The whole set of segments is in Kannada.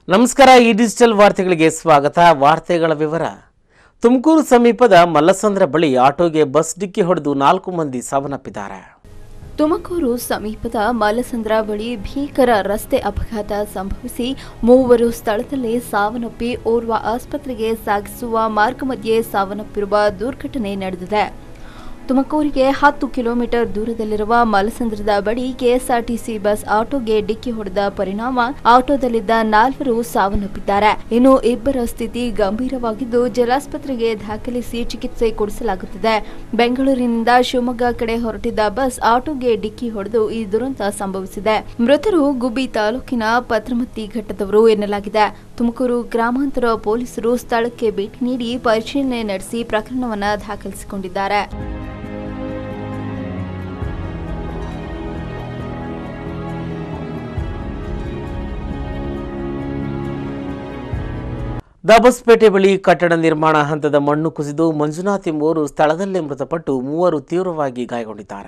ನಮಸ್ಕಾರ ಈ ಡಿಜಿಟಲ್ ವಾರ್ತೆಗಳಿಗೆ ಸ್ವಾಗತ ವಾರ್ತೆಗಳ ವಿವರ ತುಮಕೂರು ಸಮೀಪದ ಮಲ್ಲಸಂದ್ರ ಬಳಿ ಆಟೋಗೆ ಬಸ್ ಡಿಕ್ಕಿ ಹೊಡೆದು ನಾಲ್ಕು ಮಂದಿ ಸಾವನ್ನಪ್ಪಿದ್ದಾರೆ ತುಮಕೂರು ಸಮೀಪದ ಮಲಸಂದ್ರ ಬಳಿ ಭೀಕರ ರಸ್ತೆ ಅಪಘಾತ ಸಂಭವಿಸಿ ಮೂವರು ಸ್ಥಳದಲ್ಲೇ ಸಾವನ್ನಪ್ಪಿ ಓರ್ವ ಆಸ್ಪತ್ರೆಗೆ ಸಾಗಿಸುವ ಮಾರ್ಗ ಮಧ್ಯೆ ಸಾವನ್ನಪ್ಪಿರುವ ದುರ್ಘಟನೆ ನಡೆದಿದೆ ತುಮಕೂರಿಗೆ ಹತ್ತು ಕಿಲೋಮೀಟರ್ ದೂರದಲ್ಲಿರುವ ಮಲಸಂದ್ರದ ಬಳಿ ಕೆಎಸ್ಆರ್ಟಿಸಿ ಬಸ್ ಆಟೋಗೆ ಡಿಕ್ಕಿ ಹೊಡೆದ ಪರಿಣಾಮ ಆಟೋದಲ್ಲಿದ್ದ ನಾಲ್ವರು ಸಾವನ್ನಪ್ಪಿದ್ದಾರೆ ಇನ್ನು ಇಬ್ಬರ ಸ್ಥಿತಿ ಗಂಭೀರವಾಗಿದ್ದು ಜಲಾಸ್ಪತ್ರೆಗೆ ದಾಖಲಿಸಿ ಚಿಕಿತ್ಸೆ ಕೊಡಿಸಲಾಗುತ್ತಿದೆ ಬೆಂಗಳೂರಿನಿಂದ ಶಿವಮೊಗ್ಗ ಕಡೆ ಹೊರಟಿದ್ದ ಬಸ್ ಆಟೋಗೆ ಡಿಕ್ಕಿ ಹೊಡೆದು ಈ ದುರಂತ ಸಂಭವಿಸಿದೆ ಮೃತರು ಗುಬ್ಬಿ ತಾಲೂಕಿನ ಪತ್ರಮತ್ತಿ ಘಟ್ಟದವರು ಎನ್ನಲಾಗಿದೆ ತುಮಕೂರು ಗ್ರಾಮಾಂತರ ಪೊಲೀಸರು ಸ್ಥಳಕ್ಕೆ ಭೇಟಿ ನೀಡಿ ಪರಿಶೀಲನೆ ನಡೆಸಿ ಪ್ರಕರಣವನ್ನು ದಾಖಲಿಸಿಕೊಂಡಿದ್ದಾರೆ ದಾಬಸ್ಪೇಟೆ ಬಳಿ ಕಟ್ಟಡ ನಿರ್ಮಾಣ ಹಂತದ ಮಣ್ಣು ಕುಸಿದು ಮಂಜುನಾಥ್ ಎಂಬುವರು ಸ್ಥಳದಲ್ಲೇ ಮೃತಪಟ್ಟು ಮೂವರು ತೀವ್ರವಾಗಿ ಗಾಯಗೊಂಡಿದ್ದಾರೆ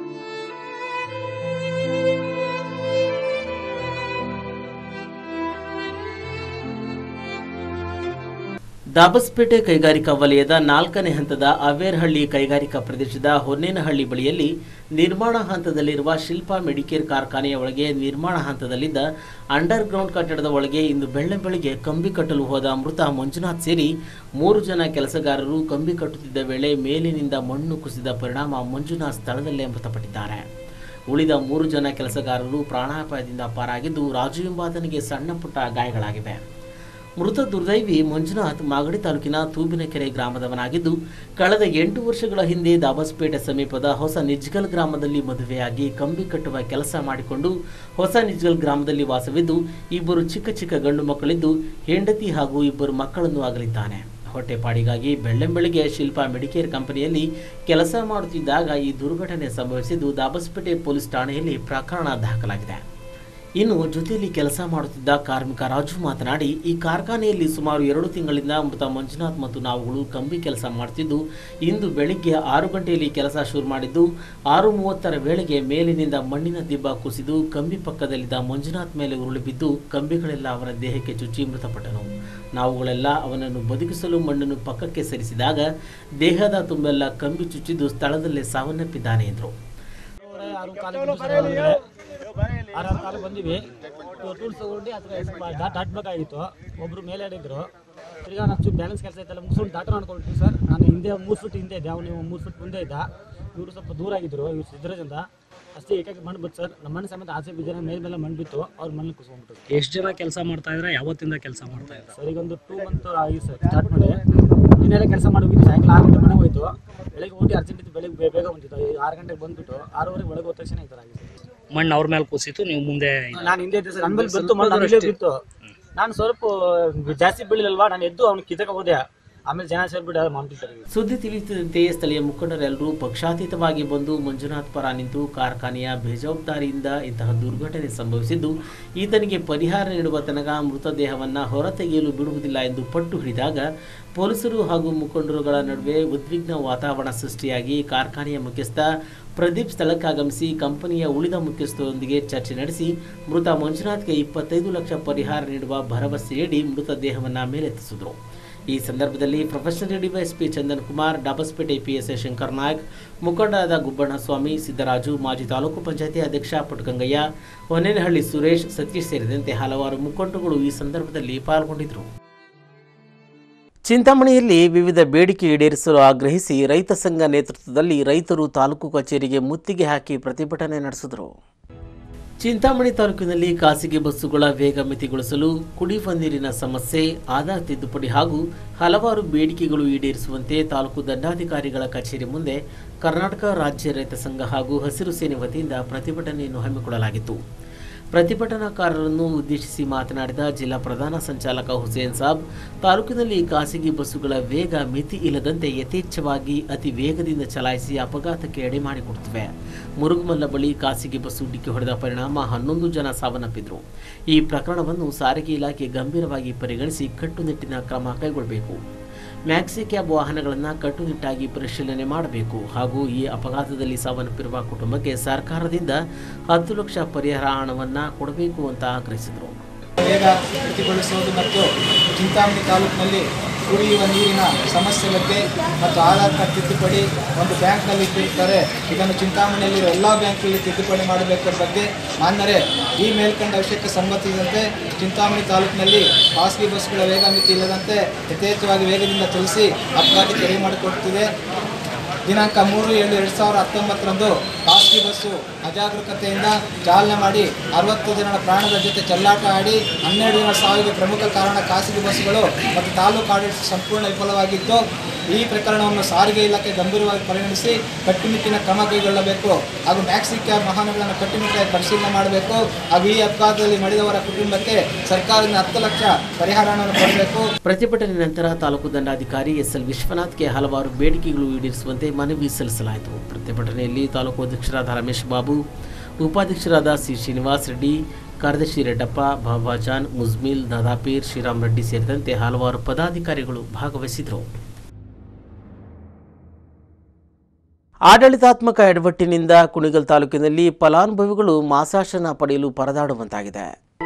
ದಾಬಸ್ಪೇಟೆ ಕೈಗಾರಿಕಾ ವಲಯದ ನಾಲ್ಕನೇ ಹಂತದ ಅವೇರ್ಹಳ್ಳಿ ಕೈಗಾರಿಕಾ ಪ್ರದೇಶದ ಹೊನ್ನೇನಹಳ್ಳಿ ಬಳಿಯಲ್ಲಿ ನಿರ್ಮಾಣ ಹಂತದಲ್ಲಿರುವ ಶಿಲ್ಪಾ ಮೆಡಿಕೇರ್ ಕಾರ್ಖಾನೆಯ ಒಳಗೆ ನಿರ್ಮಾಣ ಹಂತದಲ್ಲಿದ್ದ ಅಂಡರ್ ಗ್ರೌಂಡ್ ಕಟ್ಟಡದ ಒಳಗೆ ಇಂದು ಬೆಳ್ಳೆ ಬೆಳಗ್ಗೆ ಕಂಬಿ ಕಟ್ಟಲು ಹೋದ ಮೃತ ಮಂಜುನಾಥ್ ಸೇರಿ ಮೂರು ಜನ ಕೆಲಸಗಾರರು ಕಂಬಿ ಕಟ್ಟುತ್ತಿದ್ದ ವೇಳೆ ಮೇಲಿನಿಂದ ಮಣ್ಣು ಕುಸಿದ ಪರಿಣಾಮ ಮಂಜುನಾಥ್ ಸ್ಥಳದಲ್ಲೇ ಮೃತಪಟ್ಟಿದ್ದಾರೆ ಉಳಿದ ಮೂರು ಜನ ಕೆಲಸಗಾರರು ಪ್ರಾಣಾಪಾಯದಿಂದ ಪಾರಾಗಿದ್ದು ರಾಜು ಎಂಬಾತನಿಗೆ ಸಣ್ಣ ಪುಟ್ಟ ಗಾಯಗಳಾಗಿವೆ ಮೃತ ದುರ್ದೈವಿ ಮಂಜುನಾಥ್ ಮಾಗಡಿ ತಾಲೂಕಿನ ತೂಬಿನಕೆರೆ ಗ್ರಾಮದವನಾಗಿದ್ದು ಕಳೆದ ಎಂಟು ವರ್ಷಗಳ ಹಿಂದೆ ದಾಬಸ್ಪೇಟೆ ಸಮೀಪದ ಹೊಸ ನಿಜ್ಗಲ್ ಗ್ರಾಮದಲ್ಲಿ ಮದುವೆಯಾಗಿ ಕಂಬಿ ಕಟ್ಟುವ ಕೆಲಸ ಮಾಡಿಕೊಂಡು ಹೊಸ ನಿಜ್ಗಲ್ ಗ್ರಾಮದಲ್ಲಿ ವಾಸವಿದ್ದು ಇಬ್ಬರು ಚಿಕ್ಕ ಚಿಕ್ಕ ಗಂಡು ಮಕ್ಕಳಿದ್ದು ಹೆಂಡತಿ ಹಾಗೂ ಇಬ್ಬರು ಮಕ್ಕಳನ್ನು ಆಗಲಿದ್ದಾನೆ ಹೊಟ್ಟೆಪಾಡಿಗಾಗಿ ಬೆಳ್ಳಂಬೆಳಿಗ್ಗೆ ಶಿಲ್ಪಾ ಮೆಡಿಕೇರ್ ಕಂಪನಿಯಲ್ಲಿ ಕೆಲಸ ಮಾಡುತ್ತಿದ್ದಾಗ ಈ ದುರ್ಘಟನೆ ಸಂಭವಿಸಿದ್ದು ದಾಬಸ್ಪೇಟೆ ಪೊಲೀಸ್ ಠಾಣೆಯಲ್ಲಿ ಪ್ರಕರಣ ದಾಖಲಾಗಿದೆ ಇನ್ನು ಜೊತೆಯಲ್ಲಿ ಕೆಲಸ ಮಾಡುತ್ತಿದ್ದ ಕಾರ್ಮಿಕ ರಾಜು ಮಾತನಾಡಿ ಈ ಕಾರ್ಖಾನೆಯಲ್ಲಿ ಸುಮಾರು ಎರಡು ತಿಂಗಳಿಂದ ಮೃತ ಮಂಜುನಾಥ್ ಮತ್ತು ನಾವುಗಳು ಕಂಬಿ ಕೆಲಸ ಮಾಡುತ್ತಿದ್ದು ಇಂದು ಬೆಳಿಗ್ಗೆ ಆರು ಗಂಟೆಯಲ್ಲಿ ಕೆಲಸ ಶುರು ಮಾಡಿದ್ದು ಆರು ಮೂವತ್ತರ ವೇಳೆಗೆ ಮೇಲಿನಿಂದ ಮಣ್ಣಿನ ದಿಬ್ಬ ಕುಸಿದು ಕಂಬಿ ಪಕ್ಕದಲ್ಲಿದ್ದ ಮಂಜುನಾಥ್ ಮೇಲೆ ಉರುಳಿ ಬಿದ್ದು ಕಂಬಿಗಳೆಲ್ಲ ಅವನ ದೇಹಕ್ಕೆ ಚುಚ್ಚಿ ಮೃತಪಟ್ಟನು ನಾವುಗಳೆಲ್ಲ ಅವನನ್ನು ಬದುಕಿಸಲು ಮಣ್ಣನ್ನು ಪಕ್ಕಕ್ಕೆ ಸರಿಸಿದಾಗ ದೇಹದ ತುಂಬೆಲ್ಲ ಕಂಬಿ ಚುಚ್ಚಿದ್ದು ಸ್ಥಳದಲ್ಲೇ ಸಾವನ್ನಪ್ಪಿದ್ದಾನೆ ಎಂದರು ಆರು ಕಾಲಿಗೆ ಬಂದು ಸರ್ ಒಳಗಡೆ. ಆರಾರು ಕಾಲಿಗೆ ಬಂದಿವಿ ಟೂಲ್ಸ್ ತಗೊಂಡು ಅಥವಾ ಸ್ವಲ್ಪ ದಾಟ್ ದಾಟ್ಬೇಕಾಗಿತ್ತು ಒಬ್ರು ಮೇಲೆ ಹಿಡಿದ್ರು ತಿರ್ಗಾ ನಾನು ಚೂರು ಬ್ಯಾಲೆನ್ಸ್ ಕೆಲಸ ಇತ್ತಲ್ಲ ಮುಗಿಸ್ಕೊಂಡು ದಾಟ ಮಾಡ್ಕೊಳ್ತೀವಿ ಸರ್ ನಾನು ಹಿಂದೆ ಮೂರು ಫುಟ್ ಹಿಂದೆ ಇದ್ದೆ ಅವ್ನು ನೀವು ಮೂರು ಫುಟ್ ಮುಂದೆ ಇದ್ದ ಇವರು ಸ್ವಲ್ಪ ದೂರ ಆಗಿದ್ರು ಇವ್ರು ಸಿದ್ದರಾಜಂದ ಅಷ್ಟೇ ಏಕಾಗಿ ಮಣ್ಣು ಬಿತ್ತು ಸರ್ ನಮ್ಮ ಮಣ್ಣು ಸಮೇತ ಆಚೆ ಬಿದ್ದರೆ ಮೇಲೆ ಮೇಲೆ ಮಣ್ಣು ಬಿತ್ತು ಅವ್ರ ಮಣ್ಣು ಕುಸ್ಕೊಂಡ್ಬಿಟ್ಟು ಎಷ್ಟು ಜನ ಕೆಲಸ ಮಾಡ್ತಾ ಇದ್ರೆ ಯಾವತ್ತಿಂದ ಕೆಲಸ ಮಾಡ್ತಾ ಇದ್ದಾರೆ ಸರ್ ಈಗ ಒಂದು ಟೂ ಮಂತ್ ಆಗಿ ಸರ್ ಸ್ಟಾರ್ಟ್ ಮಾಡಿ ಇನ್ನೆಲ್ಲ ಕೆಲಸ ಮಾಡಿ ಹೋಗಿದ್ದು ಸಾಯಂಕಾಲ ಆರು ಗಂಟೆ ಮನೆಗೆ ಹೋಯ್ತು ಬೆಳಗ್ಗೆ ಊಟಿ ಅರ್ಜೆಂಟ್ ಇತ್ತು ಬೆಳಗ್ಗೆ ಬೇ- ಬೇಗ ಬಂದಿತ್ತು ಈ ಆರು ಗಂಟೆಗೆ ಬಂದ್ಬಿಟ್ಟು ಆರೂವರೆಗೆ ಒಳಗೆ ಹೋದ ತಕ್ಷಣ ಈ ಥರ ಆಗಿದೆ ಸರ್ ಮಣ್ಣು ಅವ್ರ ಮೇಲೆ ಕುಸಿತು ನೀವು ಮುಂದೆ ನಾನು ಹಿಂದೆ ಇದ್ದೆ ಸರ್ ನನ್ನ ಮೇಲೆ ಬಂತು ಮಣ್ಣು ನನ್ನ ಇಲ್ಲೇ ಬಿತ್ತು ನಾನು ಸ್ವಲ್ಪ ಜಾಸ್ತಿ ಬೀಳಿಲ್ವಾ ನಾನು ಎದ್ದು ಅವ್ನು ಕಿತ್ತಕ ಹೋದೆ ಆಮೇಲೆ ಜನ ಸೇರ್ಬಿಟ್ಟು ಮಾಡ್ತಿದ್ದಾರೆ ಸುದ್ದಿ ತಿಳಿಯುತ್ತಿದ್ದಂತೆ ಸ್ಥಳೀಯ ಮುಖಂಡರೆಲ್ಲರೂ ಪಕ್ಷಾತೀತವಾಗಿ ಬಂದು ಮಂಜುನಾಥ್ ಪರ ನಿಂತು ಕಾರ್ಖಾನೆಯ ಬೇಜವಾಬ್ದಾರಿಯಿಂದ ಇಂತಹ ದುರ್ಘಟನೆ ಸಂಭವಿಸಿದ್ದು ಈತನಿಗೆ ಪರಿಹಾರ ನೀಡುವ ತನಕ ಮೃತದೇಹವನ್ನು ಹೊರತೆಗೆಯಲು ಬಿಡುವುದಿಲ್ಲ ಎಂದು ಪಟ್ಟು ಹಿಡಿದಾಗ ಪೊಲೀಸರು ಹಾಗೂ ಮುಖಂಡರುಗಳ ನಡುವೆ ಉದ್ವಿಗ್ನ ವಾತಾವರಣ ಸೃಷ್ಟಿಯಾಗಿ ಕಾರ್ಖಾನೆಯ ಮುಖ್ಯಸ್ಥ ಪ್ರದೀಪ್ ಸ್ಥಳಕ್ಕಾಗಮಿಸಿ ಕಂಪನಿಯ ಉಳಿದ ಮುಖ್ಯಸ್ಥರೊಂದಿಗೆ ಚರ್ಚೆ ನಡೆಸಿ ಮೃತ ಮಂಜುನಾಥ್ಗೆ ಇಪ್ಪತ್ತೈದು ಲಕ್ಷ ಪರಿಹಾರ ನೀಡುವ ಭರವಸೆ ನೀಡಿ ಮೃತದೇಹವನ್ನು ಮೇಲೆತ್ತಿಸಿದರು ಈ ಸಂದರ್ಭದಲ್ಲಿ professional DYSP Chandan Kumar Dabaspete PSI Shankar Naik ಮುಖಂಡರಾದ ಗುಬ್ಬಣ್ಣಸ್ವಾಮಿ ಸಿದ್ದರಾಜು ಮಾಜಿ ತಾಲೂಕು ಪಂಚಾಯತಿ ಅಧ್ಯಕ್ಷ ಪುಟ್ಟಗಂಗಯ್ಯ ಹೊನ್ನೇನಹಳ್ಳಿ ಸುರೇಶ್ ಸತೀಶ್ ಸೇರಿದಂತೆ ಹಲವಾರು ಮುಖಂಡರುಗಳು ಈ ಸಂದರ್ಭದಲ್ಲಿ ಪಾಲ್ಗೊಂಡಿದ್ದರು ಚಿಂತಾಮಣಿಯಲ್ಲಿ ವಿವಿಧ ಬೇಡಿಕೆ ಈಡೇರಿಸಲು ಆಗ್ರಹಿಸಿ ರೈತ ಸಂಘ ನೇತೃತ್ವದಲ್ಲಿ ರೈತರು ತಾಲೂಕು ಕಚೇರಿಗೆ ಮುತ್ತಿಗೆ ಹಾಕಿ ಪ್ರತಿಭಟನೆ ನಡೆಸಿದರು ಚಿಂತಾಮಣಿ ತಾಲೂಕಿನಲ್ಲಿ ಖಾಸಗಿ ಬಸ್ಸುಗಳ ವೇಗ ಮಿತಿಗೊಳಿಸಲು ಕುಡಿಯುವ ನೀರಿನ ಸಮಸ್ಯೆ ಆಧಾರ್ ತಿದ್ದುಪಡಿ ಹಾಗೂ ಹಲವಾರು ಬೇಡಿಕೆಗಳು ಈಡೇರಿಸುವಂತೆ ತಾಲೂಕು ದಂಡಾಧಿಕಾರಿಗಳ ಕಚೇರಿ ಮುಂದೆ ಕರ್ನಾಟಕ ರಾಜ್ಯ ರೈತ ಸಂಘ ಹಾಗೂ ಹಸಿರು ಸೇನೆ ವತಿಯಿಂದ ಪ್ರತಿಭಟನೆಯನ್ನು ಹಮ್ಮಿಕೊಳ್ಳಲಾಗಿತ್ತು ಪ್ರತಿಭಟನಾಕಾರರನ್ನು ಉದ್ದೇಶಿಸಿ ಮಾತನಾಡಿದ ಜಿಲ್ಲಾ ಪ್ರಧಾನ ಸಂಚಾಲಕ ಹುಸೇನ್ ಸಾಬ್ ತಾಲೂಕಿನಲ್ಲಿ ಖಾಸಗಿ ಬಸ್ಸುಗಳ ವೇಗ ಮಿತಿ ಇಲ್ಲದಂತೆ ಯಥೇಚ್ಛವಾಗಿ ಅತಿ ವೇಗದಿಂದ ಚಲಾಯಿಸಿ ಅಪಘಾತಕ್ಕೆ ಎಡೆ ಮಾಡಿಕೊಡುತ್ತಿವೆ ಮುರುಗಮಲ್ಲ ಬಳಿ ಖಾಸಗಿ ಬಸ್ಸು ಡಿಕ್ಕಿ ಹೊಡೆದ ಪರಿಣಾಮ ಹನ್ನೊಂದು ಜನ ಸಾವನ್ನಪ್ಪಿದ್ರು ಈ ಪ್ರಕರಣವನ್ನು ಸಾರಿಗೆ ಇಲಾಖೆ ಗಂಭೀರವಾಗಿ ಪರಿಗಣಿಸಿ ಕಟ್ಟುನಿಟ್ಟಿನ ಕ್ರಮ ಕೈಗೊಳ್ಳಬೇಕು ಮ್ಯಾಕ್ಸಿ ಕ್ಯಾಬ್ ವಾಹನಗಳನ್ನು ಕಟ್ಟುನಿಟ್ಟಾಗಿ ಪರಿಶೀಲನೆ ಮಾಡಬೇಕು ಹಾಗೂ ಈ ಅಪಘಾತದಲ್ಲಿ ಸಾವನ್ನಪ್ಪಿರುವ ಕುಟುಂಬಕ್ಕೆ ಸರ್ಕಾರದಿಂದ ಹತ್ತು ಲಕ್ಷ ಪರಿಹಾರ ಹಣವನ್ನು ಕೊಡಬೇಕು ಅಂತ ಆಗ್ರಹಿಸಿದರು ವೇಗ ಹೆಚ್ಚುಗೊಳಿಸುವುದು ಮತ್ತು ಚಿಂತಾಮಣಿ ತಾಲೂಕಿನಲ್ಲಿ ಕುಡಿಯುವ ನೀರಿನ ಸಮಸ್ಯೆ ಬಗ್ಗೆ ಮತ್ತು ಆಧಾರ್ ಕಾರ್ಡ್ ತಿದ್ದುಪಡಿ ಒಂದು ಬ್ಯಾಂಕ್ನಲ್ಲಿ ಇಟ್ಟಿರ್ತಾರೆ ಇದನ್ನು ಚಿಂತಾಮಣಿಯಲ್ಲಿರುವ ಎಲ್ಲ ಬ್ಯಾಂಕಲ್ಲಿ ತಿದ್ದುಪಡಿ ಮಾಡಬೇಕರ ಬಗ್ಗೆ ಮಾನ್ಯರೇ ಈ ಮೇಲ್ಕಂಡ ವಿಷಯಕ್ಕೆ ಸಂಬಂಧಿಸಿದಂತೆ ಚಿಂತಾಮಣಿ ತಾಲೂಕಿನಲ್ಲಿ ಖಾಸಗಿ ಬಸ್ಗಳ ವೇಗ ಮಿತಿ ಇಲ್ಲದಂತೆ ಯಥೇಚ್ಛವಾಗಿ ವೇಗದಿಂದ ಚಲಿಸಿ ಅಪಘಾತಕ್ಕೆ ಎಡೆ ಮಾಡಿಕೊಡ್ತಿದೆ ದಿನಾಂಕ ಮೂರು ಏಳು ಎರಡು ಸಾವಿರ ಹತ್ತೊಂಬತ್ತರಂದು ಖಾಸಗಿ ಬಸ್ಸು ಅಜಾಗರೂಕತೆಯಿಂದ ಚಾಲನೆ ಮಾಡಿ ಅರವತ್ತು ಜನರ ಪ್ರಾಣದ ಜೊತೆ ಚೆಲ್ಲಾಟ ಆಡಿ ಹನ್ನೆರಡು ಜನರ ಸಾವಿಗೆ ಪ್ರಮುಖ ಕಾರಣ ಖಾಸಗಿ ಬಸ್ಸುಗಳು ಮತ್ತು ತಾಲೂಕು ಆಡಳಿತ ಸಂಪೂರ್ಣ ವಿಫಲವಾಗಿದ್ದು ಈ ಪ್ರಕರಣವನ್ನು ಸಾರಿಗೆ ಇಲಾಖೆ ಗಂಭೀರವಾಗಿ ಪರಿಗಣಿಸಿ ಕಟ್ಟುನಿಟ್ಟಿನ ಕ್ರಮ ಕೈಗೊಳ್ಳಬೇಕು ಹಾಗೂ ಟ್ಯಾಕ್ಸಿ ಕ್ಯಾಬ್ ವಾಹನಗಳನ್ನು ಕಟ್ಟುನಿಟ್ಟಾಗಿ ಪರಿಶೀಲನೆ ಮಾಡಬೇಕು ಹಾಗೂ ಈ ಅಪಘಾತದಲ್ಲಿ ಮಡಿದವರ ಕುಟುಂಬಕ್ಕೆ ಸರ್ಕಾರದಿಂದ ಹತ್ತು ಲಕ್ಷ ಪರಿಹಾರ ಹಣವನ್ನು ಕೊಡಬೇಕು ಪ್ರತಿಭಟನೆ ನಂತರ ತಾಲೂಕು ದಂಡಾಧಿಕಾರಿ ಎಸ್ ಎಲ್ ವಿಶ್ವನಾಥ್ಗೆ ಹಲವಾರು ಬೇಡಿಕೆಗಳು ಈಡೇರಿಸುವಂತೆ ಮನವಿ ಸಲ್ಲಿಸಲಾಯಿತು ಪ್ರತಿಭಟನೆಯಲ್ಲಿ ತಾಲೂಕು ಅಧ್ಯಕ್ಷರಾದ ರಮೇಶ್ ಬಾಬು ಉಪಾಧ್ಯಕ್ಷರಾದ ಸಿ ಶ್ರೀನಿವಾಸ್ ರೆಡ್ಡಿ ಕಾರ್ಯದರ್ಶಿ ರೆಡ್ಡಪ್ಪ ಬಾಬಾಜಾನ್ ಮುಜ್ಮಿಲ್ ದಾದಾಪೀರ್ ಶ್ರೀರಾಮ್ ರೆಡ್ಡಿ ಸೇರಿದಂತೆ ಹಲವಾರು ಪದಾಧಿಕಾರಿಗಳು ಭಾಗವಹಿಸಿದರು ಆಡಳಿತಾತ್ಮಕ ಎಡವಟ್ಟಿನಿಂದ ಕುಣಿಗಲ್ ತಾಲೂಕಿನಲ್ಲಿ ಫಲಾನುಭವಿಗಳು ಮಾಸಾಶನ ಪಡೆಯಲು ಪರದಾಡುವಂತಾಗಿದೆ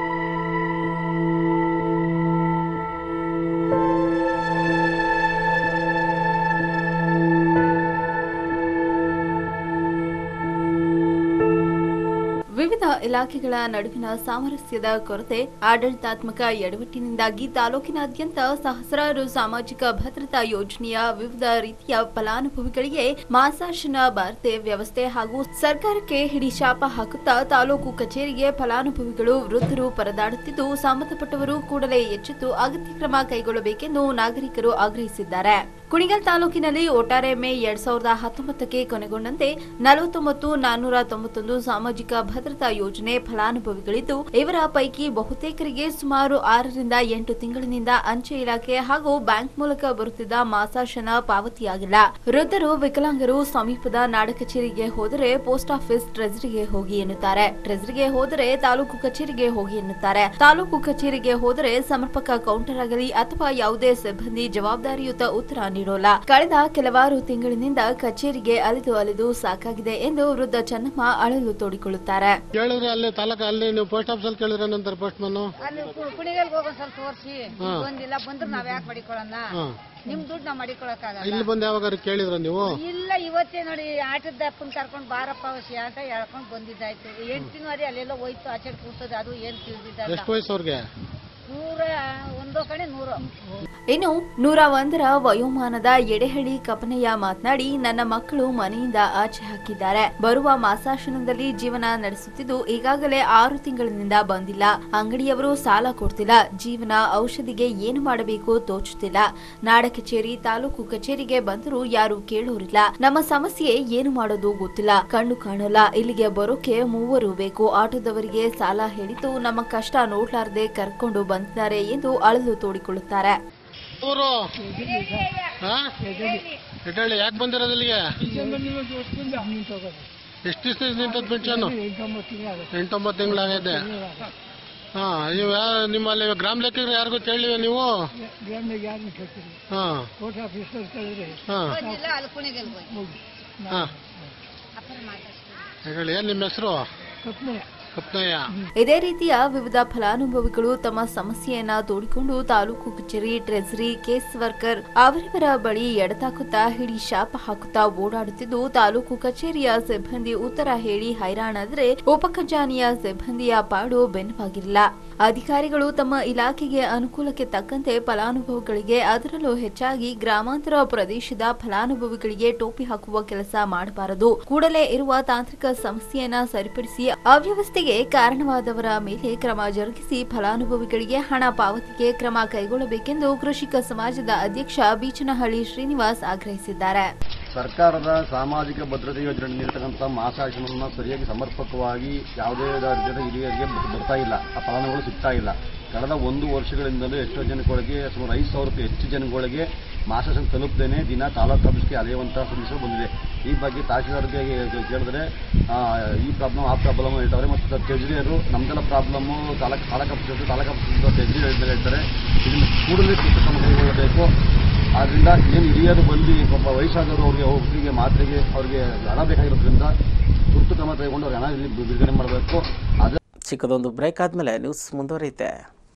ವಿವಿಧ ಇಲಾಖೆಗಳ ನಡುವಿನ ಸಾಮರಸ್ಯದ ಕೊರತೆ ಆಡಳಿತಾತ್ಮಕ ಎಡವಟ್ಟಿನಿಂದಾಗಿ ತಾಲೂಕಿನಾದ್ಯಂತ ಸಹಸ್ರಾರು ಸಾಮಾಜಿಕ ಭದ್ರತಾ ಯೋಜನೆಯ ವಿವಿಧ ರೀತಿಯ ಫಲಾನುಭವಿಗಳಿಗೆ ಮಾಸಾಶನ ಬಾರದೆ ವ್ಯವಸ್ಥೆ ಹಾಗೂ ಸರ್ಕಾರಕ್ಕೆ ಹಿಡಿಶಾಪ ಹಾಕುತ್ತಾ ತಾಲೂಕು ಕಚೇರಿಗೆ ಫಲಾನುಭವಿಗಳು ವೃದ್ಧರು ಪರದಾಡುತ್ತಿದ್ದು ಸಂಬಂಧಪಟ್ಟವರು ಕೂಡಲೇ ಎಚ್ಚೆತ್ತು ಅಗತ್ಯ ಕ್ರಮ ಕೈಗೊಳ್ಳಬೇಕೆಂದು ನಾಗರಿಕರು ಆಗ್ರಹಿಸಿದ್ದಾರೆ ಕುಣಿಗಲ್ ತಾಲೂಕಿನಲ್ಲಿ ಒಟ್ಟಾರೆ ಮೇ ಎರಡ್ ಸಾವಿರದ ಹತ್ತೊಂಬತ್ತಕ್ಕೆ ಕೊನೆಗೊಂಡಂತೆ ನಲವತ್ತೊಂಬತ್ತು ನಾನ್ನೂರ ತೊಂಬತ್ತೊಂದು ಸಾಮಾಜಿಕ ಭದ್ರತಾ ಯೋಜನೆ ಫಲಾನುಭವಿಗಳಿದ್ದು ಇವರ ಪೈಕಿ ಬಹುತೇಕರಿಗೆ ಸುಮಾರು ಆರರಿಂದ ಎಂಟು ತಿಂಗಳಿನಿಂದ ಅಂಚೆ ಇಲಾಖೆ ಹಾಗೂ ಬ್ಯಾಂಕ್ ಮೂಲಕ ಬರುತ್ತಿದ್ದ ಮಾಸಾಶನ ಪಾವತಿಯಾಗಿಲ್ಲ ವೃದ್ಧರು ವಿಕಲಾಂಗರು ಸಮೀಪದ ನಾಡ ಕಚೇರಿಗೆ ಹೋದರೆ ಪೋಸ್ಟ್ ಆಫೀಸ್ ಟ್ರೆಜರಿಗೆ ಹೋಗಿ ಎನ್ನುತ್ತಾರೆ ಟ್ರೆಜರಿಗೆ ಹೋದರೆ ತಾಲೂಕು ಕಚೇರಿಗೆ ಹೋಗಿ ಎನ್ನುತ್ತಾರೆ ತಾಲೂಕು ಕಚೇರಿಗೆ ಹೋದರೆ ಸಮರ್ಪಕ ಕೌಂಟರ್ ಆಗಲಿ ಅಥವಾ ಯಾವುದೇ ಸಿಬ್ಬಂದಿ ಜವಾಬ್ದಾರಿಯುತ ಉತ್ತರ ನೀಡೋಲ್ಲ ಕಳೆದ ಕೆಲವಾರು ತಿಂಗಳಿನಿಂದ ಕಚೇರಿಗೆ ಅಲೆದು ಅಲೆದು ಸಾಕಾಗಿದೆ ಎಂದು ವೃದ್ಧ ಚೆನ್ನಮ್ಮ ಅಳಲು ತೋಡಿಕೊಳ್ಳುತ್ತಾರೆ ಕೇಳಿದ್ರೆ ಅಲ್ಲಿ ತಾಲೂಕು ಅಲ್ಲಿ ನೀವು ಪೋಸ್ಟ್ ಆಫೀಸ್ ಅಲ್ಲಿ ಕೇಳಿದ್ರೆ ನಂತರ ಪೋಸ್ಟ್ ಮನ್ ಅಲ್ಲಿ ಕು- ಕುಣಿಗಲ್ಗೆ ಹೋಗೋದ್ ಸ್ವಲ್ಪ ತೋರಿಸಿ ಬಂದಿಲ್ಲ ಬಂದ್ರೆ ನಾವ್ ಯಾಕೆ ಮಡಿಕೊಳ್ಳೋಣ ನಿಮ್ ದುಡ್ಡು ನಾವ್ ಮಡಿಕೊಳಕ್ಕಾಗಲ್ಲ ಇಲ್ಲಿ ಬಂದು ಯಾವಾಗಾರು ಕೇಳಿದ್ರ ನೀವು ಇಲ್ಲ ಇವತ್ತೇ ನೋಡಿ ಆಟದ ಅಪ್ಪನ್ ಕರ್ಕೊಂಡ್ ಬಾರಪ್ಪ ಅವಶ್ಯ ಅಂತ ಹೇಳ್ಕೊಂಡ್ ಬಂದಿದ್ದಾಯ್ತು ಹೆಂಡ್ತಿನವರಿ ಅಲ್ಲೆಲ್ಲ ಹೋಯ್ತು ಆಚೆ ಕೂತದೆ ಅದು ಏನ್ ತಿಳಿದಿದ್ದಲ್ಲ ಎಷ್ಟು ವಯಸ್ಸು ಅವ್ರಿಗೆ ನೂರ ಒಂದೋ ಕಡೆ ನೂರು ಇನ್ನು ನೂರ ಒಂದರ ವಯೋಮಾನದ ಎಡೆಹಳ್ಳಿ ಕಪನಯ್ಯ ಮಾತನಾಡಿ ನನ್ನ ಮಕ್ಕಳು ಮನೆಯಿಂದ ಆಚೆ ಹಾಕಿದ್ದಾರೆ ಬರುವ ಮಾಸಾಶನದಲ್ಲಿ ಜೀವನ ನಡೆಸುತ್ತಿದ್ದು ಈಗಾಗಲೇ ಆರು ತಿಂಗಳಿನಿಂದ ಬಂದಿಲ್ಲ ಅಂಗಡಿಯವರು ಸಾಲ ಕೊಡ್ತಿಲ್ಲ ಜೀವನ ಔಷಧಿಗೆ ಏನು ಮಾಡಬೇಕು ತೋಚುತ್ತಿಲ್ಲ ನಾಡ ಕಚೇರಿ ತಾಲೂಕು ಕಚೇರಿಗೆ ಬಂದರೂ ಯಾರು ಕೇಳೋರಿಲ್ಲ ನಮ್ಮ ಸಮಸ್ಯೆ ಏನು ಮಾಡೋದು ಗೊತ್ತಿಲ್ಲ ಕಣ್ಣು ಕಾಣೋಲ್ಲ ಇಲ್ಲಿಗೆ ಬರೋಕೆ ಮೂವರು ಬೇಕು ಆಟೋದವರಿಗೆ ಸಾಲ ಹೇಳಿದ್ದು ನಮ್ಮ ಕಷ್ಟ ನೋಡ್ಲಾರ್ದೆ ಕರ್ಕೊಂಡು ಬಂದಿದ್ದಾರೆ ಎಂದು ಅಳಲು ತೋಡಿಕೊಳ್ಳುತ್ತಾರೆ ಊರು ಹಾ ಎಡ್ಡಳ್ಳಿ ಯಾಕೆ ಬಂದಿರೋದು ಇಲ್ಲಿಗೆ ಎಷ್ಟು ದಿವಸ ನಿಂತದ್ ಪೆನ್ಷನ್ ಎಂಟೊಂಬತ್ತು ತಿಂಗಳಾಗೈತೆ ಹಾ ನೀವು ಯಾ ನಿಮ್ಮಲ್ಲಿ ಗ್ರಾಮ ಲೆಕ್ಕಿಗ್ರೆ ಯಾರಿಗೂ ಕೇಳಿವ ನೀವು ಹಾ ಹಾ ಬಂದಿಲ್ಲ ಅಲ್ಲಿ ಕುಣಿಗಲ್ಗೆ ಹೋಯ್ತು ಹಾ ಅಪ್ಪನ ಮಾತಾಡ್ಸ್ತೀನಿ ಹೇಳಿ ಏನ್ ನಿಮ್ಮ ಹೆಸರು ಕಪ್ನಯ್ಯ ಇದೇ ರೀತಿಯ ವಿವಿಧ ಫಲಾನುಭವಿಗಳು ತಮ್ಮ ಸಮಸ್ಯೆಯನ್ನ ತೋಡಿಕೊಂಡು ತಾಲೂಕು ಕಚೇರಿ ಟ್ರೆಜರಿ ಕೇಸ್ ವರ್ಕರ್ ಅವರಿವರ ಬಳಿ ಎಡತಾಕುತ್ತಾ ಹಿಡಿ ಶಾಪ ಹಾಕುತ್ತಾ ಓಡಾಡುತ್ತಿದ್ದು ತಾಲೂಕು ಕಚೇರಿಯ ಸಿಬ್ಬಂದಿ ಉತ್ತರ ಹೇಳಿ ಹೈರಾಣಾದರೆ ಉಪಖಜಾನೆಯ ಸಿಬ್ಬಂದಿಯ ಪಾಡು ಬೆನ್ನವಾಗಿರಲಿಲ್ಲ ಅಧಿಕಾರಿಗಳು ತಮ್ಮ ಇಲಾಖೆಗೆ ಅನುಕೂಲಕ್ಕೆ ತಕ್ಕಂತೆ ಫಲಾನುಭವಿಗಳಿಗೆ ಅದರಲ್ಲೂ ಹೆಚ್ಚಾಗಿ ಗ್ರಾಮಾಂತರ ಪ್ರದೇಶದ ಫಲಾನುಭವಿಗಳಿಗೆ ಟೋಪಿ ಹಾಕುವ ಕೆಲಸ ಮಾಡಬಾರದು ಕೂಡಲೇ ಇರುವ ತಾಂತ್ರಿಕ ಸಮಸ್ಯೆಯನ್ನ ಸರಿಪಡಿಸಿ ಅವ್ಯವಸ್ಥೆಗೆ ಕಾರಣವಾದವರ ಮೇಲೆ ಕ್ರಮ ಜರುಗಿಸಿ ಫಲಾನುಭವಿಗಳಿಗೆ ಹಣ ಪಾವತಿಗೆ ಕ್ರಮ ಕೈಗೊಳ್ಳಬೇಕೆಂದು ಕೃಷಿಕ ಸಮಾಜದ ಅಧ್ಯಕ್ಷ ಬೀಚನಹಳ್ಳಿ ಶ್ರೀನಿವಾಸ್ ಆಗ್ರಹಿಸಿದ್ದಾರೆ ಸರ್ಕಾರದ ಸಾಮಾಜಿಕ ಭದ್ರತೆ ಯೋಜನೆ ನೀಡತಕ್ಕಂಥ ಮಾಸಾಶನವನ್ನು ಸರಿಯಾಗಿ ಸಮರ್ಪಕವಾಗಿ ಯಾವುದೇ ರಾಜ್ಯದ ಹಿರಿಯರಿಗೆ ಬ- ಬರ್ತಾ ಇಲ್ಲ ಆ ಫಲಾನುಭವಿಗಳು ಸಿಗ್ತಾ ಇಲ್ಲ ಕಳೆದ ಒಂದು ವರ್ಷಗಳಿಂದಲೂ ಎಷ್ಟೋ ಜನಗಳಿಗೆ ಸುಮಾರು ಐದು ಸಾವಿರಕ್ಕೂ ಹೆಚ್ಚು ಜನಗಳಿಗೆ ಮಾಸಾಶನ ತಲುಪದೇನೆ ದಿನ ತಾಲೂಕು ಆಫೀಸ್ಗೆ ಅಲೆಯುವಂತಹ ಸಮಸ್ಯೆ ಬಂದಿದೆ ಈ ಬಗ್ಗೆ ತಹಶೀಲ್ದಾರ್ಗೆ ಕೇಳಿದ್ರೆ ಆ, ಈ ಪ್ರಾಬ್ಲಮ್ ಆ ಪ್ರಾಬ್ಲಮ್ ಹೇಳ್ತಾರೆ ಮತ್ತು ಟ್ರೆಜರಿಯರು ನಮ್ದೆಲ್ಲ problem taluk taluk office taluk office treasury ಹೇಳ್ತಾರೆ ಇದನ್ನು ಕೂಡಲೇ ಸೂಕ್ತ ಕ್ರಮ ಕೈಗೊಳ್ಳಬೇಕು ಆದ್ರಿಂದ ಏನು ಹಿರಿಯರು ಬಂದು ಪಾಪ ವಯಸ್ಸಾದವರು ಅವ್ರಿಗೆ ಒಬ್ಬರಿಗೆ ಮಾತ್ರೆಗೆ ಅವ್ರಿಗೆ ಹಣ ಬೇಕಾಗಿರೋದ್ರಿಂದ ತುರ್ತು ಕ್ರಮ ತೆಗೆದುಕೊಂಡು ಅವ್ರಿಗೆ ಹಣ ಇಲ್ಲಿ ಬಿಡುಗಡೆ ಮಾಡಬೇಕು ಅದೇ ಚಿಕ್ಕದೊಂದು ಬ್ರೇಕ್ ಆದಮೇಲೆ ನ್ಯೂಸ್ ಮುಂದುವರಿಯುತ್ತೆ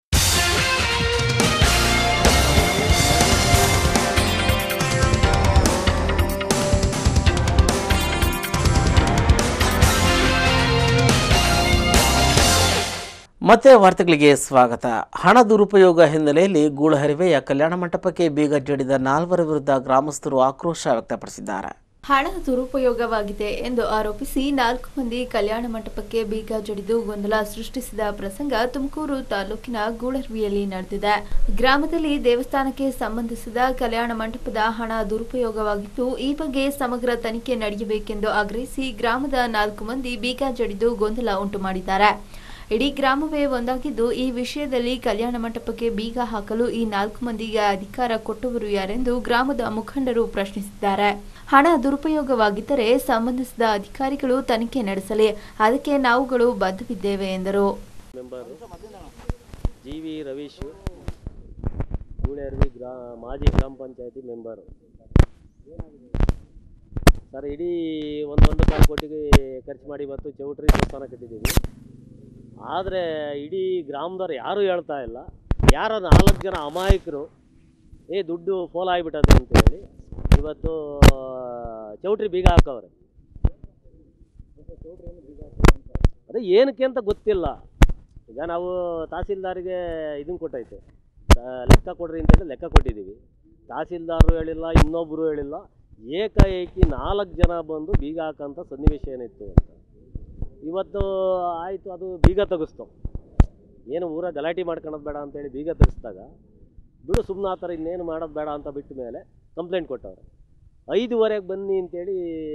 ಮತ್ತೆ ವಾರ್ತೆಗಳಿಗೆ ಸ್ವಾಗತ ಹಣ ದುರುಪಯೋಗ ಹಿನ್ನೆಲೆಯಲ್ಲಿ ಗೂಳಹರಿವೆಯ ಕಲ್ಯಾಣ ಮಂಟಪಕ್ಕೆ ಬೀಗ ಜಡಿದ ನಾಲ್ವರ ವಿರುದ್ಧ ಗ್ರಾಮಸ್ಥರು ಆಕ್ರೋಶ ವ್ಯಕ್ತಪಡಿಸಿದ್ದಾರೆ ಹಣ ದುರುಪಯೋಗವಾಗಿದೆ ಎಂದು ಆರೋಪಿಸಿ ನಾಲ್ಕು ಮಂದಿ ಕಲ್ಯಾಣ ಮಂಟಪಕ್ಕೆ ಬೀಗ ಜಡಿದು ಗೊಂದಲ ಸೃಷ್ಟಿಸಿದ ಪ್ರಸಂಗ ತುಮಕೂರು ತಾಲೂಕಿನ ಗೂಳರ್ವಿಯಲ್ಲಿ ನಡೆದಿದೆ ಗ್ರಾಮದಲ್ಲಿ ದೇವಸ್ಥಾನಕ್ಕೆ ಸಂಬಂಧಿಸಿದ ಕಲ್ಯಾಣ ಮಂಟಪದ ಹಣ ದುರುಪಯೋಗವಾಗಿದ್ದು ಈ ಬಗ್ಗೆ ಸಮಗ್ರ ತನಿಖೆ ನಡೆಯಬೇಕೆಂದು ಆಗ್ರಹಿಸಿ ಗ್ರಾಮದ ನಾಲ್ಕು ಮಂದಿ ಬೀಗ ಜಡಿದು ಗೊಂದಲ ಉಂಟು ಮಾಡಿದ್ದಾರೆ ಇಡೀ ಗ್ರಾಮವೇ ಒಂದಾಗಿದ್ದು ಈ ವಿಷಯದಲ್ಲಿ ಕಲ್ಯಾಣ ಮಂಟಪಕ್ಕೆ ಬೀಗ ಹಾಕಲು ಈ ನಾಲ್ಕು ಮಂದಿಗೆ ಅಧಿಕಾರ ಕೊಟ್ಟವರು ಯಾರೆಂದು ಗ್ರಾಮದ ಮುಖಂಡರು ಪ್ರಶ್ನಿಸಿದ್ದಾರೆ ಹಣ ದುರುಪಯೋಗವಾಗಿದ್ದರೆ ಸಂಬಂಧಿಸಿದ ಅಧಿಕಾರಿಗಳು ತನಿಖೆ ನಡೆಸಲಿ ಅದಕ್ಕೆ ನಾವುಗಳು ಬದ್ಧವಿದ್ದೇವೆ ಎಂದರು ಮೆಂಬರು ಜಿ ವಿ ರವೀಶ್ ಗೂಳೆರ್ವಿ ಗ್ರಾ ಮಾಜಿ ಗ್ರಾಮ ಪಂಚಾಯತಿ ಮೆಂಬರು ಸರ್ ಇಡೀ ಒಂದು ಒಂದು ಕಾಲು ಕೋಟಿಗೆ ಖರ್ಚು ಮಾಡಿ ಇವತ್ತು ಚೌಟ್ರಿ ದೇವಸ್ಥಾನ ಕಟ್ಟಿದ್ದೀವಿ ಆದರೆ ಇಡೀ ಗ್ರಾಮದವ್ರು ಯಾರೂ ಹೇಳ್ತಾ ಇಲ್ಲ ಯಾರೋ ನಾಲ್ಕು ಜನ ಅಮಾಯಕರು ಏ ದುಡ್ಡು ಫೋಲ್ ಆಗಿಬಿಟ್ಟದೆ ಅಂತೇಳಿ ಇವತ್ತು ಚೌಟ್ರಿ ಬೀಗ ಹಾಕವ್ರೆ ಅದೇ ಏನಕ್ಕೆ ಅಂತ ಗೊತ್ತಿಲ್ಲ ಈಗ ನಾವು ತಹಸೀಲ್ದಾರಿಗೆ ಇದನ್ನು ಕೊಟ್ಟೈತೆ ಆ, ಲೆಕ್ಕ ಕೊಡ್ರಿ ಅಂತೇಳಿ ಲೆಕ್ಕ ಕೊಟ್ಟಿದ್ದೀವಿ ತಹಸೀಲ್ದಾರರು ಹೇಳಿಲ್ಲ ಇನ್ನೊಬ್ಬರು ಹೇಳಿಲ್ಲ ಏಕಾಏಕಿ ನಾಲ್ಕು ಜನ ಬಂದು ಬೀಗ ಹಾಕೋಂಥ ಸನ್ನಿವೇಶ ಏನಿತ್ತು ಅಂತ ಇವತ್ತು ಆಯಿತು ಅದು ಬೀಗ ತೆಗಿಸ್ತು ಏನು ಊರ ಗಲಾಟೆ ಮಾಡ್ಕೊಳೋದು ಬೇಡ ಅಂತೇಳಿ ಬೀಗ ತೆಗಿಸ್ದಾಗ ಬಿಡು ಸುಮ್ಮನೆ ಆ ಥರ ಇನ್ನೇನು ಮಾಡೋದು ಬೇಡ ಅಂತ ಬಿಟ್ಟ ಮೇಲೆ ಕಂಪ್ಲೇಂಟ್ ಕೊಟ್ಟವ್ರೆ ಐದುವರೆಗೆ ಬನ್ನಿ ಅಂತೇಳಿ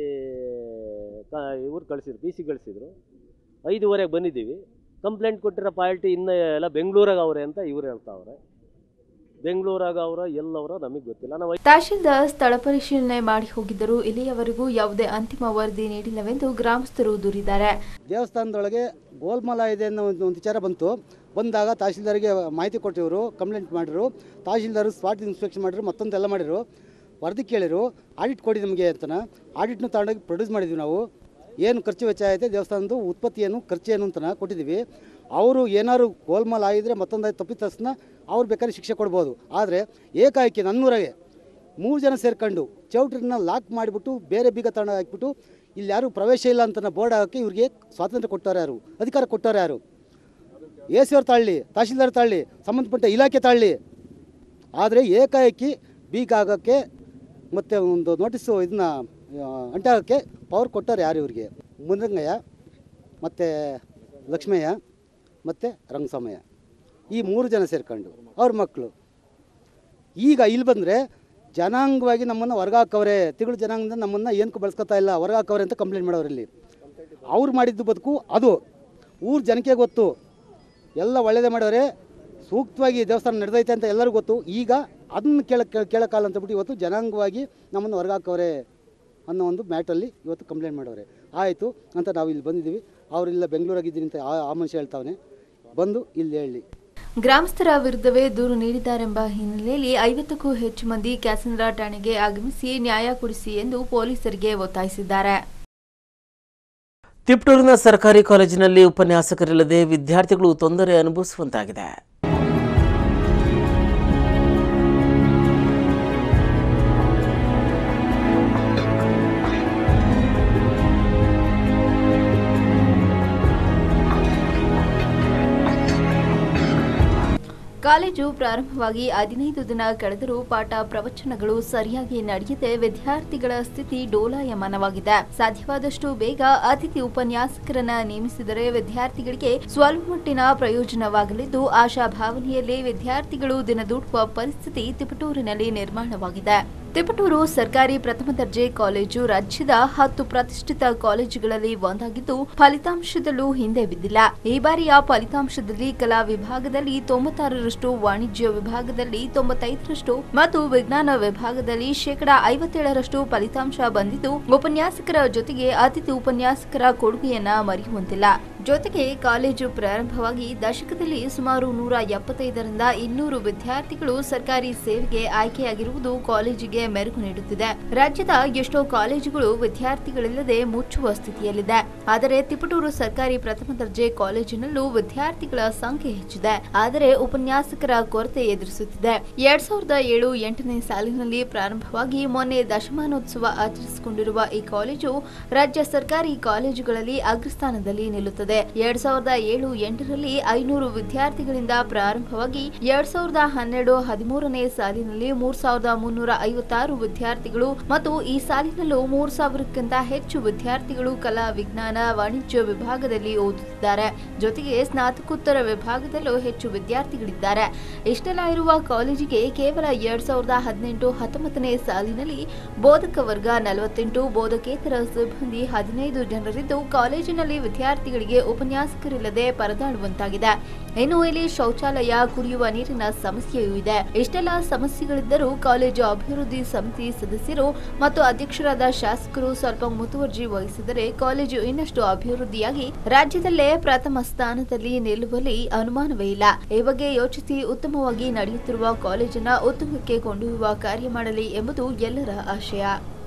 ಕ ಇವ್ರು ಕಳಿಸಿದ್ರು ಪಿ ಸಿ ಕಳಿಸಿದ್ರು ಐದುವರೆಗೆ ಬಂದಿದ್ದೀವಿ ಕಂಪ್ಲೇಂಟ್ ಕೊಟ್ಟಿರೋ ಪಾರ್ಟಿ ಇನ್ನೂ ಎಲ್ಲ ಬೆಂಗಳೂರಾಗ ಅವ್ರೆ ಅಂತ ಇವ್ರು ಹೇಳ್ತಾವ್ರೆ ಬೆಂಗಳೂರಾಗ ಅವರ ಎಲ್ಲವರ ನಮಗೆ ಗೊತ್ತಿಲ್ಲ ನಾವು ತಹಶೀಲ್ದಾರ್ ಸ್ಥಳ ಪರಿಶೀಲನೆ ಮಾಡಿ ಹೋಗಿದ್ದರೂ ಇಲ್ಲಿಯವರೆಗೂ ಯಾವುದೇ ಅಂತಿಮ ವರದಿ ನೀಡಿಲ್ಲವೆಂದು ಗ್ರಾಮಸ್ಥರು ದೂರಿದ್ದಾರೆ ದೇವಸ್ಥಾನದೊಳಗೆ ಗೋಲ್ಮಾಲ ಇದೆ ಅನ್ನೋ ಒಂದು ಒಂದು ವಿಚಾರ ಬಂತು ಬಂದಾಗ ತಹಶೀಲ್ದಾರ್ಗೆ ಮಾಹಿತಿ ಕೊಟ್ಟಿವರು ಕಂಪ್ಲೇಂಟ್ ಮಾಡಿರು ತಹಶೀಲ್ದಾರ್ ಸ್ಪಾಟ್ ಇನ್ಸ್ಪೆಕ್ಷನ್ ಮಾಡಿದ್ರು ಮತ್ತೊಂದೆಲ್ಲ ಮಾಡಿರು ವರದಿ ಕೇಳಿರು ಆಡಿಟ್ ಕೊಡಿ ನಮಗೆ ಅಂತನ ಆಡಿಟ್ನು ತಗೊಂಡೋಗಿ ಪ್ರೊಡ್ಯೂಸ್ ಮಾಡಿದ್ವಿ ನಾವು ಏನು ಖರ್ಚು ವೆಚ್ಚ ಐತೆ ದೇವಸ್ಥಾನದ್ದು ಉತ್ಪತ್ತಿ ಏನು ಖರ್ಚು ಏನು ಅಂತನ ಕೊಟ್ಟಿದ್ದೀವಿ ಅವರು ಏನಾದ್ರು ಗೋಲ್ಮಾಲ್ ಆಗಿದ್ರೆ ಮತ್ತೊಂದು ತಪ್ಪಿತಸ್ನ ಅವ್ರು ಬೇಕಾದ್ರೆ ಶಿಕ್ಷೆ ಕೊಡ್ಬೋದು ಆದರೆ ಏಕಾಏಕಿ ನನ್ನೂರಾಗೆ ಮೂರು ಜನ ಸೇರ್ಕೊಂಡು ಚೌಟ್ರಿನ ಲಾಕ್ ಮಾಡಿಬಿಟ್ಟು ಬೇರೆ ಬೀಗ ತಗೊಂಡು ಹಾಕ್ಬಿಟ್ಟು ಇಲ್ಲಿ ಯಾರು ಪ್ರವೇಶ ಇಲ್ಲ ಅಂತ ಬೋರ್ಡ್ ಹಾಕಿ ಇವ್ರಿಗೆ ಸ್ವಾತಂತ್ರ್ಯ ಕೊಟ್ಟವ್ರು ಯಾರು ಅಧಿಕಾರ ಕೊಟ್ಟವ್ರು ಯಾರು ಎ ಸಿ ಅವ್ರು ತಾಳಲಿ ತಹಶೀಲ್ದಾರ್ ತಾಳಲಿ ಸಂಬಂಧಪಟ್ಟ ಇಲಾಖೆ ತಾಳಲಿ ಆದರೆ ಏಕಾಏಕಿ ಬೀಗ ಆಗೋಕ್ಕೆ ಮತ್ತು ಒಂದು ನೋಟಿಸು ಇದನ್ನ ಅಂಟಾಗೋಕ್ಕೆ ಪವರ್ ಕೊಟ್ಟವ್ರು ಯಾರು ಇವ್ರಿಗೆ ಮುನರಂಗಯ್ಯ ಮತ್ತು ಲಕ್ಷ್ಮಯ್ಯ ಮತ್ತು ರಂಗಸ್ವಾಮಯ್ಯ ಈ ಮೂರು ಜನ ಸೇರ್ಕೊಂಡು ಅವ್ರ ಮಕ್ಕಳು ಈಗ ಇಲ್ಲಿ ಬಂದರೆ ಜನಾಂಗವಾಗಿ ನಮ್ಮನ್ನು ಹೊರಗೆ ಹಾಕವ್ರೆ ತಿಗಳು ಜನಾಂಗದಿಂದ ನಮ್ಮನ್ನು ಏನಕ್ಕೂ ಬಳಸ್ಕೊತಾ ಇಲ್ಲ ಹೊರಗೆ ಹಾಕವ್ರೆ ಅಂತ ಕಂಪ್ಲೇಂಟ್ ಮಾಡೋರು ಇಲ್ಲಿ ಅವ್ರು ಮಾಡಿದ್ದು ಬದುಕು ಅದು ಊರ ಜನಕ್ಕೆ ಗೊತ್ತು ಎಲ್ಲ ಒಳ್ಳೇದೇ ಮಾಡವ್ರೆ ಸೂಕ್ತವಾಗಿ ದೇವಸ್ಥಾನ ನಡೆದೈತೆ ಅಂತ ಎಲ್ಲರಿಗೂ ಗೊತ್ತು ಈಗ ಅದನ್ನು ಕೇಳಕ್ಕೆ ಕೇಳೋಕ್ಕಲ್ಲ ಅಂತ ಬಿಟ್ಟು ಇವತ್ತು ಜನಾಂಗವಾಗಿ ನಮ್ಮನ್ನು ಹೊರಗೆ ಹಾಕವ್ರೆ ಅನ್ನೋ ಒಂದು ಮ್ಯಾಟಲ್ಲಿ ಇವತ್ತು ಕಂಪ್ಲೇಂಟ್ ಮಾಡವ್ರೆ ಆಯಿತು ಅಂತ ನಾವು ಇಲ್ಲಿ ಬಂದಿದ್ದೀವಿ ಅವರಿಲ್ಲ ಬೆಂಗಳೂರಾಗಿದ್ದೀನಿ ಅಂತ ಆ- ಆ ಮನುಷ್ಯ ಹೇಳ್ತಾವನೆ ಬಂದು ಇಲ್ಲಿ ಹೇಳಿ ಗ್ರಾಮಸ್ಥರ ವಿರುದ್ಧವೇ ದೂರು ನೀಡಿದ್ದಾರೆಂಬ ಹಿನ್ನೆಲೆಯಲ್ಲಿ ಐವತ್ತಕ್ಕೂ ಹೆಚ್ಚು ಮಂದಿ ಕ್ಯಾಸಂದ್ರ ಠಾಣೆಗೆ ಆಗಮಿಸಿ ನ್ಯಾಯ ಕೊಡಿಸಿ ಎಂದು ಪೊಲೀಸರಿಗೆ ಒತ್ತಾಯಿಸಿದ್ದಾರೆ ತಿಪ್ಟೂರಿನ ಸರ್ಕಾರಿ ಕಾಲೇಜಿನಲ್ಲಿ ಉಪನ್ಯಾಸಕರಿಲ್ಲದೆ ವಿದ್ಯಾರ್ಥಿಗಳು ತೊಂದರೆ ಅನುಭವಿಸುವಂತಾಗಿದೆ ಕಾಲೇಜು ಪ್ರಾರಂಭವಾಗಿ ಹದಿನೈದು ದಿನ ಕಳೆದರೂ ಪಾಠ ಪ್ರವಚನಗಳು ಸರಿಯಾಗಿ ನಡೆಯದೆ ವಿದ್ಯಾರ್ಥಿಗಳ ಸ್ಥಿತಿ ಡೋಲಾಯಮಾನವಾಗಿದೆ ಸಾಧ್ಯವಾದಷ್ಟು ಬೇಗ ಅತಿಥಿ ಉಪನ್ಯಾಸಕರನ್ನ ನೇಮಿಸಿದರೆ ವಿದ್ಯಾರ್ಥಿಗಳಿಗೆ ಸ್ವಲ್ಪ ಮಟ್ಟಿನ ಪ್ರಯೋಜನವಾಗಲಿದ್ದು ಆಶಾಭಾವನೆಯಲ್ಲಿ ವಿದ್ಯಾರ್ಥಿಗಳು ದಿನದೂಡುವ ಪರಿಸ್ಥಿತಿ ತಿಪಟೂರಿನಲ್ಲಿ ನಿರ್ಮಾಣವಾಗಿದೆ ತಿಪಟೂರು ಸರ್ಕಾರಿ ಪ್ರಥಮ ದರ್ಜೆ ಕಾಲೇಜು ರಾಜ್ಯದ ಹತ್ತು ಪ್ರತಿಷ್ಠಿತ ಕಾಲೇಜುಗಳಲ್ಲಿ ಒಂದಾಗಿದ್ದು ಫಲಿತಾಂಶದಲ್ಲೂ ಹಿಂದೆ ಬಿದ್ದಿಲ್ಲ ಈ ಬಾರಿಯ ಫಲಿತಾಂಶದಲ್ಲಿ ಕಲಾ ವಿಭಾಗದಲ್ಲಿ ತೊಂಬತ್ತಾರರಷ್ಟು ವಾಣಿಜ್ಯ ವಿಭಾಗದಲ್ಲಿ ತೊಂಬತ್ತೈದರಷ್ಟು ಮತ್ತು ವಿಜ್ಞಾನ ವಿಭಾಗದಲ್ಲಿ ಶೇಕಡಾ ಐವತ್ತೇಳರಷ್ಟು ಫಲಿತಾಂಶ ಬಂದಿದ್ದು ಉಪನ್ಯಾಸಕರ ಜೊತೆಗೆ ಅತಿಥಿ ಉಪನ್ಯಾಸಕರ ಕೊಡುಗೆಯನ್ನ ಮರೆಯುವಂತಿಲ್ಲ ಜೊತೆಗೆ ಕಾಲೇಜು ಪ್ರಾರಂಭವಾಗಿ ದಶಕದಲ್ಲಿ ಸುಮಾರು ನೂರ ಎಪ್ಪತ್ತೈದರಿಂದ ಇನ್ನೂರು ವಿದ್ಯಾರ್ಥಿಗಳು ಸರ್ಕಾರಿ ಸೇವೆಗೆ ಆಯ್ಕೆಯಾಗಿರುವುದು ಕಾಲೇಜಿಗೆ ಮೆರುಗು ನೀಡುತ್ತಿದೆ ರಾಜ್ಯದ ಎಷ್ಟೋ ಕಾಲೇಜುಗಳು ವಿದ್ಯಾರ್ಥಿಗಳಿಲ್ಲದೆ ಮುಚ್ಚುವ ಸ್ಥಿತಿಯಲ್ಲಿದೆ ಆದರೆ ತಿಪಟೂರು ಸರ್ಕಾರಿ ಪ್ರಥಮ ದರ್ಜೆ ಕಾಲೇಜಿನಲ್ಲೂ ವಿದ್ಯಾರ್ಥಿಗಳ ಸಂಖ್ಯೆ ಹೆಚ್ಚಿದೆ ಆದರೆ ಉಪನ್ಯಾಸಕರ ಕೊರತೆ ಎದುರಿಸುತ್ತಿದೆ ಎರಡ್ ಸಾವಿರದ ಏಳು ಎಂಟನೇ ಸಾಲಿನಲ್ಲಿ ಪ್ರಾರಂಭವಾಗಿ ಮೊನ್ನೆ ದಶಮಾನೋತ್ಸವ ಆಚರಿಸಿಕೊಂಡಿರುವ ಈ ಕಾಲೇಜು ರಾಜ್ಯ ಸರ್ಕಾರಿ ಕಾಲೇಜುಗಳಲ್ಲಿ ಅಗ್ರಸ್ಥಾನದಲ್ಲಿ ನಿಲ್ಲುತ್ತದೆ ಇರುತ್ತದೆ ಎರಡ್ ಸಾವಿರದ ಏಳು ಎಂಟರಲ್ಲಿ ಐನೂರು ವಿದ್ಯಾರ್ಥಿಗಳಿಂದ ಪ್ರಾರಂಭವಾಗಿ ಎರಡ್ ಸಾವಿರದ ಹನ್ನೆರಡು ಹದಿಮೂರನೇ ಸಾಲಿನಲ್ಲಿ ಮೂರ್ ಸಾವಿರದ ಮುನ್ನೂರ ಐವತ್ತಾರು ವಿದ್ಯಾರ್ಥಿಗಳು ಮತ್ತು ಈ ಸಾಲಿನಲ್ಲೂ ಮೂರ್ ಸಾವಿರಕ್ಕಿಂತ ಹೆಚ್ಚು ವಿದ್ಯಾರ್ಥಿಗಳು ಕಲಾ ವಿಜ್ಞಾನ ವಾಣಿಜ್ಯ ವಿಭಾಗದಲ್ಲಿ ಓದುತ್ತಿದ್ದಾರೆ ಜೊತೆಗೆ ಸ್ನಾತಕೋತ್ತರ ವಿಭಾಗದಲ್ಲೂ ಹೆಚ್ಚು ವಿದ್ಯಾರ್ಥಿಗಳಿದ್ದಾರೆ ಇಷ್ಟೆಲ್ಲ ಇರುವ ಕಾಲೇಜಿಗೆ ಕೇವಲ ಎರಡ್ ಸಾವಿರದ ಹದಿನೆಂಟು ಹತ್ತೊಂಬತ್ತನೇ ಸಾಲಿನಲ್ಲಿ ಬೋಧಕ ವರ್ಗ ನಲವತ್ತೆಂಟು ಬೋಧಕೇತರ ಸಿಬ್ಬಂದಿ ಹದಿನೈದು ಜನರಿದ್ದು ಕಾಲೇಜಿನಲ್ಲಿ ವಿದ್ಯಾರ್ಥಿಗಳಿಗೆ ಉಪನ್ಯಾಸಕರಿಲ್ಲದೆ ಪರದಾಡುವಂತಾಗಿದೆ ಇನ್ನು ಇಲ್ಲಿ ಶೌಚಾಲಯ ಕುಡಿಯುವ ನೀರಿನ ಸಮಸ್ಯೆಯೂ ಇದೆ ಇಷ್ಟೆಲ್ಲ ಸಮಸ್ಯೆಗಳಿದ್ದರೂ ಕಾಲೇಜು ಅಭಿವೃದ್ಧಿ ಸಮಿತಿ ಸದಸ್ಯರು ಮತ್ತು ಅಧ್ಯಕ್ಷರಾದ ಶಾಸಕರು ಸ್ವಲ್ಪ ಮುತುವರ್ಜಿ ವಹಿಸಿದರೆ ಕಾಲೇಜು ಇನ್ನಷ್ಟು ಅಭಿವೃದ್ಧಿಯಾಗಿ ರಾಜ್ಯದಲ್ಲೇ ಪ್ರಥಮ ಸ್ಥಾನದಲ್ಲಿ ನಿಲ್ಲುವಲ್ಲಿ ಅನುಮಾನವೇ ಇಲ್ಲ ಈ ಬಗ್ಗೆ ಯೋಚಿಸಿ ಉತ್ತಮವಾಗಿ ನಡೆಯುತ್ತಿರುವ ಕಾಲೇಜನ್ನ ಉತ್ತುಂಗಕ್ಕೆ ಕೊಂಡೊಯ್ಯುವ ಕಾರ್ಯ ಮಾಡಲಿ ಎಂಬುದು ಎಲ್ಲರ ಆಶಯ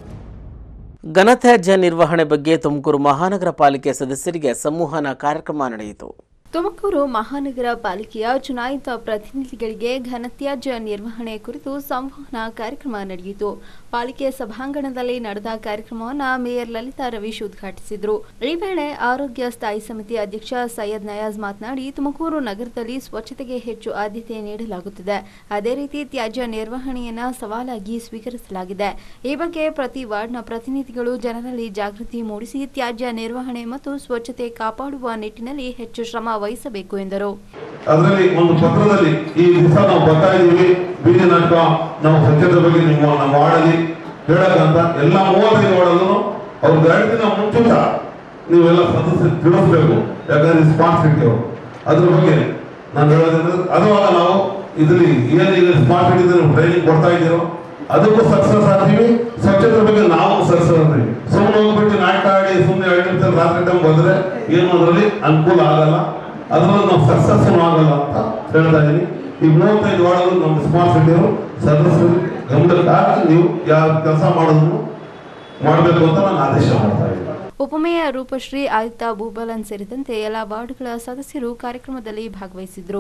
ಘನತ್ಯಾಜ್ಯ ನಿರ್ವಹಣೆ ಬಗ್ಗೆ ತುಮಕೂರು ಮಹಾನಗರ ಪಾಲಿಕೆ ಸದಸ್ಯರಿಗೆ ಸಂವಹನ ಕಾರ್ಯಕ್ರಮ ನಡೆಯಿತು ತುಮಕೂರು ಮಹಾನಗರ ಪಾಲಿಕೆಯ ಚುನಾಯಿತ ಪ್ರತಿನಿಧಿಗಳಿಗೆ ಘನತ್ಯಾಜ್ಯ ನಿರ್ವಹಣೆ ಕುರಿತು ಸಂವಹನ ಕಾರ್ಯಕ್ರಮ ನಡೆಯಿತು ಪಾಲಿಕೆ ಸಭಾಂಗಣದಲ್ಲಿ ನಡೆದ ಕಾರ್ಯಕ್ರಮವನ್ನು ಮೇಯರ್ ಲಲಿತಾ ರವೀಶ್ ಉದ್ಘಾಟಿಸಿದರು ಈ ವೇಳೆ ಆರೋಗ್ಯ ಸ್ಥಾಯಿ ಸಮಿತಿ ಅಧ್ಯಕ್ಷ ಸೈಯದ್ ನಯಾಜ್ ಮಾತನಾಡಿ ತುಮಕೂರು ನಗರದಲ್ಲಿ ಸ್ವಚ್ಛತೆಗೆ ಹೆಚ್ಚು ಆದ್ಯತೆ ನೀಡಲಾಗುತ್ತಿದೆ ಅದೇ ರೀತಿ ತ್ಯಾಜ್ಯ ನಿರ್ವಹಣೆಯನ್ನ ಸವಾಲಾಗಿ ಸ್ವೀಕರಿಸಲಾಗಿದೆ ಈ ಬಗ್ಗೆ ಪ್ರತಿ ವಾರ್ಡ್ನ ಪ್ರತಿನಿಧಿಗಳು ಜನರಲ್ಲಿ ಜಾಗೃತಿ ಮೂಡಿಸಿ ತ್ಯಾಜ್ಯ ನಿರ್ವಹಣೆ ಮತ್ತು ಸ್ವಚ್ಛತೆ ಕಾಪಾಡುವ ನಿಟ್ಟಿನಲ್ಲಿ ಹೆಚ್ಚು ಶ್ರಮ ವಹಿಸಬೇಕು ಎಂದರು ಅದರಲ್ಲಿ ಒಂದು ಪತ್ರದಲ್ಲಿ ಈ ದಿವಸ ನಾವು ಬರ್ತಾ ಇದೀವಿ ಬೀದಿ ನಾಟಕ ನಾವು ಸ್ವಚ್ಛತೆ ಬಗ್ಗೆ ನಿಮ್ಮ ನಮ್ಮ ವಾರ್ಡಲ್ಲಿ ಹೇಳಕ್ಕಂತ ಎಲ್ಲ ಮೂವತ್ತೈದು ವಾರ್ಡಲ್ಲೂ ಅವ್ರು ಎರಡು ದಿನ ಮುಂಚಿತ ನೀವೆಲ್ಲ ಸದಸ್ಯ ತಿಳಿಸ್ಬೇಕು ಯಾಕಂದ್ರೆ ರೆಸ್ಪಾನ್ಸಿಬಿಲಿಟಿ ಅವರು ಅದ್ರ ಬಗ್ಗೆ ನಾನು ಹೇಳೋದಂದ್ರೆ ಅದುವಾಗ ನಾವು ಇದರಲ್ಲಿ ಏನು ಈಗ ರೆಸ್ಪಾನ್ಸಿಬಿಲಿಟಿ ಟ್ರೈನಿಂಗ್ ಕೊಡ್ತಾ ಇದ್ದೀರೋ ಅದಕ್ಕೂ ಸಕ್ಸಸ್ ಆಗ್ತೀವಿ ಸ್ವಚ್ಛತೆ ಬಗ್ಗೆ ನಾವು ಸಕ್ಸಸ್ ಆಗ್ತೀವಿ ಸುಮ್ಮನೆ ಹೋಗ್ಬಿಟ್ಟು ನಾಟಕ ಆಡಿ ಸುಮ್ಮನೆ ಎರಡು ನಿಮಿಷ ರಾತ್ರಿ ಟೈಮ್ ಬಂದ್ರೆ ಏನು ಅದರಲ್ಲಿ ಅನುಕೂಲ ಆಗಲ್ಲ ಅದರಲ್ಲಿ ನಾವು ಸಕ್ಸಸ್ ಆಗಲ್ಲ ಅಂತ ಹೇಳ್ತಾ ಇದ್ದೀನಿ ಈ ಮೂವತ್ತೈದು ವಾರ್ಡಲ್ಲಿ ನಮ್ಮ ರೆಸ್ಪಾನ್ಸಿಬಿಲಿಟಿಯವರು ಸದಸ್ಯರು ಗಮನಕ್ಕೆ ಹಾಕಿ ನೀವು ಯಾವ ಕೆಲಸ ಮಾಡೋದನ್ನು ಮಾಡಬೇಕು ಅಂತ ನಾನು ಆದೇಶ ಮಾಡ್ತಾ ಇದ್ದೀನಿ ಉಪಮೇಯರ್ ರೂಪಶ್ರೀ ಆಯುಕ್ತ ಭೂಬಲನ್ ಸೇರಿದಂತೆ ಎಲ್ಲ ವಾರ್ಡ್ಗಳ ಸದಸ್ಯರು ಕಾರ್ಯಕ್ರಮದಲ್ಲಿ ಭಾಗವಹಿಸಿದ್ರು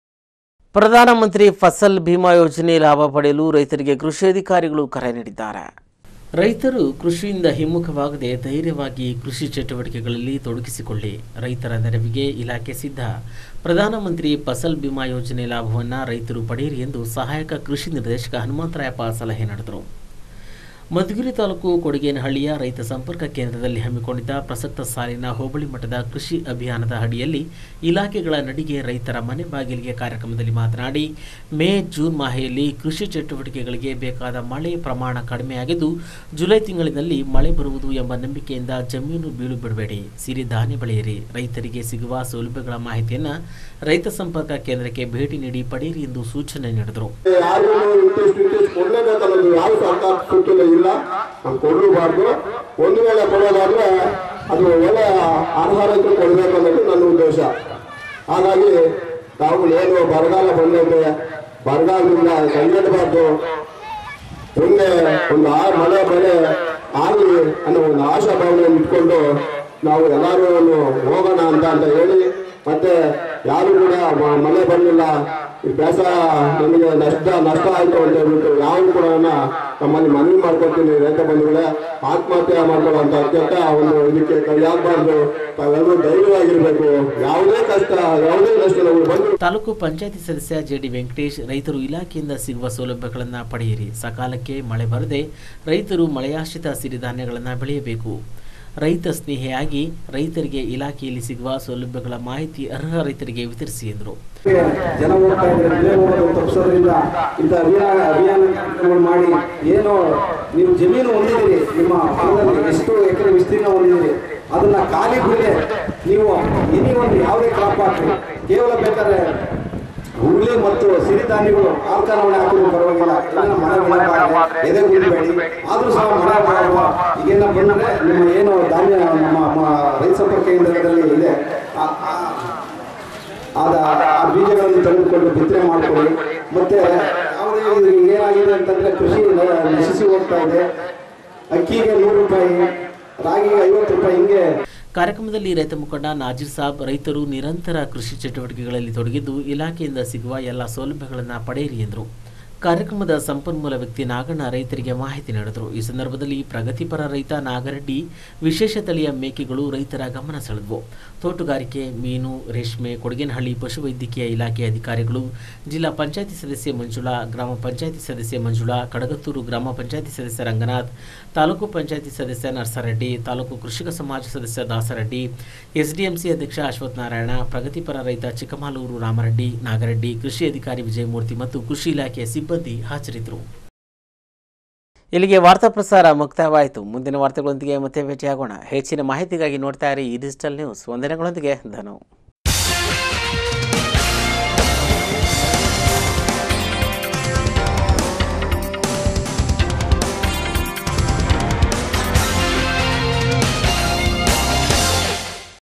ಪ್ರಧಾನಮಂತ್ರಿ ಫಸಲ್ ಭೀಮಾ ಯೋಜನೆ ಲಾಭ ಪಡೆಯಲು ರೈತರಿಗೆ ಕೃಷಿ ಅಧಿಕಾರಿಗಳು ಕರೆ ನೀಡಿದ್ದಾರೆ ರೈತರು ಕೃಷಿಯಿಂದ ಹಿಮ್ಮುಖವಾಗದೆ ಧೈರ್ಯವಾಗಿ ಕೃಷಿ ಚಟುವಟಿಕೆಗಳಲ್ಲಿ ತೊಡಗಿಸಿಕೊಳ್ಳಿ ರೈತರ ನೆರವಿಗೆ ಇಲಾಖೆ ಸಿದ್ಧ ಪ್ರಧಾನಮಂತ್ರಿ ಫಸಲ್ ಬಿಮಾ ಯೋಜನೆ ಲಾಭವನ್ನು ರೈತರು ಪಡೆಯಿರಿ ಎಂದು ಸಹಾಯಕ ಕೃಷಿ ನಿರ್ದೇಶಕ ಹನುಮಂತರಾಯಪ್ಪ ಸಲಹೆ ನಡೆದರು ಮಧುಗಿರಿ ತಾಲೂಕು ಕೊಡಗೇನಹಳ್ಳಿಯ ರೈತ ಸಂಪರ್ಕ ಕೇಂದ್ರದಲ್ಲಿ ಹಮ್ಮಿಕೊಂಡಿದ್ದ ಪ್ರಸಕ್ತ ಸಾಲಿನ ಹೋಬಳಿ ಮಟ್ಟದ ಕೃಷಿ ಅಭಿಯಾನದ ಅಡಿಯಲ್ಲಿ ಇಲಾಖೆಗಳ ನಡಿಗೆ ರೈತರ ಮನೆ ಬಾಗಿಲಿಗೆ ಕಾರ್ಯಕ್ರಮದಲ್ಲಿ ಮಾತನಾಡಿ ಮೇ ಜೂನ್ ಮಾಹೆಯಲ್ಲಿ ಕೃಷಿ ಚಟುವಟಿಕೆಗಳಿಗೆ ಬೇಕಾದ ಮಳೆ ಪ್ರಮಾಣ ಕಡಿಮೆಯಾಗಿದ್ದು ಜುಲೈ ತಿಂಗಳಿನಲ್ಲಿ ಮಳೆ ಬರುವುದು ಎಂಬ ನಂಬಿಕೆಯಿಂದ ಜಮೀನು ಬೀಳು ಬಿಡಬೇಡಿ ಸಿರಿಧಾನ್ಯ ಬೆಳೆಯಿರಿ ರೈತರಿಗೆ ಸಿಗುವ ಸೌಲಭ್ಯಗಳ ಮಾಹಿತಿಯನ್ನು ರೈತ ಸಂಪರ್ಕ ಕೇಂದ್ರಕ್ಕೆ ಭೇಟಿ ನೀಡಿ ಪಡೆಯಿರಿ ಎಂದು ಸೂಚನೆ ನೀಡಿದರು ಯಾರಿಗೂ ಇಂಟ್ರೆಸ್ಟ್ ಇಂಟ್ರೆಸ್ಟ್ ಕೊಡ್ಲೇಬೇಕಲ್ಲ ನೀವು ಯಾವ ಸರ್ಕಾರ ಸೂಚನೆ ಇಲ್ಲ ನಾವು ಕೊಡಲೂಬಾರ್ದು ಒಂದು ವೇಳೆ ಕೊಡೋದಾದ್ರೆ ಅದು ಒಳ್ಳೆ ಅರ್ಹ ರೈತರು ಕೊಡಬೇಕು ಅನ್ನೋದು ನನ್ನ ಉದ್ದೇಶ ಹಾಗಾಗಿ ನಾವು ಏನು ಬರಗಾಲ ಬಂದೈತೆ ಬರಗಾಲದಿಂದ ಕಂಗೆಡಬಾರ್ದು ಮುಂದೆ ಒಂದು ಆ ಮಳೆ ಬೆಳೆ ಆಗಲಿ ಅನ್ನೋ ಒಂದು ಆಶಾ ಭಾವನೆಯನ್ನು ಇಟ್ಕೊಂಡು ನಾವು ಎಲ್ಲರೂ ಹೋಗೋಣ ಅಂತ ಅಂತ ಹೇಳಿ ಮತ್ತೆ ಯಾರು ಕೂಡ ಮ- ಮಳೆ ಬರಲಿಲ್ಲ ಈ ಬೇಸರ ನಮಗೆ ನಷ್ಟ ನಷ್ಟ ಆಯ್ತು ಅಂತ ಹೇಳ್ಬಿಟ್ಟು ಯಾರು ಕೂಡ ನಮ್ಮಲ್ಲಿ ಮನವಿ ಮಾಡ್ಕೊತೀನಿ ರೈತ ಬಂಧುಗಳೇ ಆತ್ಮಹತ್ಯೆ ಮಾಡ್ಕೊಳ್ಳುವಂತ ಕೆಟ್ಟ ಒಂದು ಇದಕ್ಕೆ ಕೈಯಾಗಬಾರ್ದು ತಾವೆಲ್ಲರೂ ಧೈರ್ಯವಾಗಿರ್ಬೇಕು ಯಾವುದೇ ಕಷ್ಟ ಯಾವುದೇ ನಷ್ಟ ನಮಗೆ ಬಂದ್ರು ತಾಲೂಕು ಪಂಚಾಯತಿ ಸದಸ್ಯ ಜೆಡಿ ವೆಂಕಟೇಶ್ ರೈತರು ಇಲಾಖೆಯಿಂದ ಸಿಗುವ ಸೌಲಭ್ಯಗಳನ್ನು ಪಡೆಯಿರಿ ಸಕಾಲಕ್ಕೆ ಮಳೆ ಬರದೆ ರೈತರು ಮಳೆಯಾಶ್ರಿತ ಸಿರಿಧಾನ್ಯಗಳನ್ನು ಬೆಳೆಯಬೇಕು ರೈತ ಸ್ನೇಹಿಯಾಗಿ ರೈತರಿಗೆ ಇಲಾಖೆಯಲ್ಲಿ ಸಿಗುವ ಸೌಲಭ್ಯಗಳ ಮಾಹಿತಿ ಅರ್ಹ ರೈತರಿಗೆ ವಿತರಿಸಿ ಎಂದರು ಜನ ಹೋಗ್ತಾ ಇದ್ದಾರೆ ಇಲ್ಲೇ ಹೋಗೋದು ತಪ್ಪಿಸೋದ್ರಿಂದ ಇಂಥ ಅಭಿಯಾನ ಅಭಿಯಾನ ಕಾರ್ಯಕ್ರಮಗಳು ಮಾಡಿ ಏನು ನೀವು ಜಮೀನು ಹೊಂದಿದ್ದೀರಿ ನಿಮ್ಮ ಹೊಲದಲ್ಲಿ ಎಷ್ಟು ಎಕರೆ ವಿಸ್ತೀರ್ಣ ಹೊಂದಿದ್ದೀರಿ ಅದನ್ನ ಖಾಲಿ ಬಿಡದೆ ನೀವು ಇನಿ ಒಂದು ಯಾವುದೇ ಕ್ರಾಪ್ ಹಾಕಿ ಕೇವಲ ಬೇಕಾದ್ರೆ ಹುರುಳಿ ಮತ್ತು ಸಿರಿಧಾನ್ಯಗಳು ಆರ್ಕಾನವಣೆ ಹಾಕಿದ್ರು ಪರವಾಗಿಲ್ಲ ಇಲ್ಲ ಮಳೆ ಬೀಳಬಾರ್ದು, ಎದೆ ಉಳಿಬೇಡಿ ಆದ್ರೂ ಸಹ ಮಳೆ ಬರುವ ಈಗೇನ ಬಂದ್ರೆ ನಿಮ್ಮ ಏನು ಧಾನ್ಯ ನಮ್ಮ ಮ- ರೈತ ಸಂಪರ್ಕ ಕೇಂದ್ರದಲ್ಲಿ ಇದೆ ಆ- ಆ- ಆದ ಆ ಬೀಜಗಳನ್ನು ತೆಗೆದುಕೊಂಡು ಬಿತ್ತನೆ ಮಾಡಿಕೊಳ್ಳಿ ಮತ್ತೆ ಯಾವುದೇ ಇದು ಏನಾಗಿದೆ ಅಂತಂದ್ರೆ ಕೃಷಿ ನ- ನಶಿಸಿ ಹೋಗ್ತಾ ಇದೆ ಅಕ್ಕಿಗೆ ನೂರು ರೂಪಾಯಿ ರಾಗಿಗೆ ಐವತ್ತು ರೂಪಾಯಿ ಹಿಂಗೆ ಕಾರ್ಯಕ್ರಮದಲ್ಲಿ ರೈತ ಮುಖಂಡ ನಾಜೀರ್ ಸಾಬ್ ರೈತರು ನಿರಂತರ ಕೃಷಿ ಚಟುವಟಿಕೆಗಳಲ್ಲಿ ತೊಡಗಿದ್ದು ಇಲಾಖೆಯಿಂದ ಸಿಗುವ ಎಲ್ಲ ಸೌಲಭ್ಯಗಳನ್ನು ಪಡೆಯಿರಿ ಎಂದರು ಕಾರ್ಯಕ್ರಮದ ಸಂಪನ್ಮೂಲ ವ್ಯಕ್ತಿ ನಾಗಣ್ಣ ರೈತರಿಗೆ ಮಾಹಿತಿ ನೀಡಿದರು ಈ ಸಂದರ್ಭದಲ್ಲಿ ಪ್ರಗತಿಪರ ರೈತ ನಾಗರೆಡ್ಡಿ ವಿಶೇಷ ತಳಿಯ ಮೇಕೆಗಳು ರೈತರ ಗಮನ ಸೆಳೆದವು ತೋಟಗಾರಿಕೆ ಮೀನು ರೇಷ್ಮೆ ಕೊಡಗೇನಹಳ್ಳಿ ಪಶುವೈದ್ಯಕೀಯ ಇಲಾಖೆ ಅಧಿಕಾರಿಗಳು ಜಿಲ್ಲಾ ಪಂಚಾಯತಿ ಸದಸ್ಯೆ ಮಂಜುಳಾ ಗ್ರಾಮ ಪಂಚಾಯತಿ ಸದಸ್ಯೆ ಮಂಜುಳಾ ಕಡಗತ್ತೂರು ಗ್ರಾಮ ಪಂಚಾಯತಿ ಸದಸ್ಯ ರಂಗನಾಥ್ ತಾಲೂಕು ಪಂಚಾಯತಿ ಸದಸ್ಯ ನರಸರೆಡ್ಡಿ ತಾಲೂಕು ಕೃಷಿಕ ಸಮಾಜ ಸದಸ್ಯ ದಾಸರೆಡ್ಡಿ ಎಸ್ಡಿಎಂಸಿ ಅಧ್ಯಕ್ಷ ಅಶ್ವಥ್ ನಾರಾಯಣ ಪ್ರಗತಿಪರ ರೈತ ಚಿಕ್ಕಮಾಲೂರು ರಾಮರೆಡ್ಡಿ ನಾಗರೆಡ್ಡಿ ಕೃಷಿ ಅಧಿಕಾರಿ ವಿಜಯಮೂರ್ತಿ ಮತ್ತು ಕೃಷಿ ಇಲಾಖೆಯ ಸಿಬ್ಬಂದಿ ಹಾಜರಿದ್ದರು ಇಲ್ಲಿಗೆ ವಾರ್ತಾ ಪ್ರಸಾರ ಮುಕ್ತಾಯವಾಯಿತು ಮುಂದಿನ ವಾರ್ತೆಗಳೊಂದಿಗೆ ಮತ್ತೆ ಭೇಟಿಯಾಗೋಣ ಹೆಚ್ಚಿನ ಮಾಹಿತಿಗಾಗಿ ನೋಡ್ತಾ ಇರಿ ಈ ಡಿಜಿಟಲ್ ನ್ಯೂಸ್ ವಂದನೆಗಳೊಂದಿಗೆ ಧನು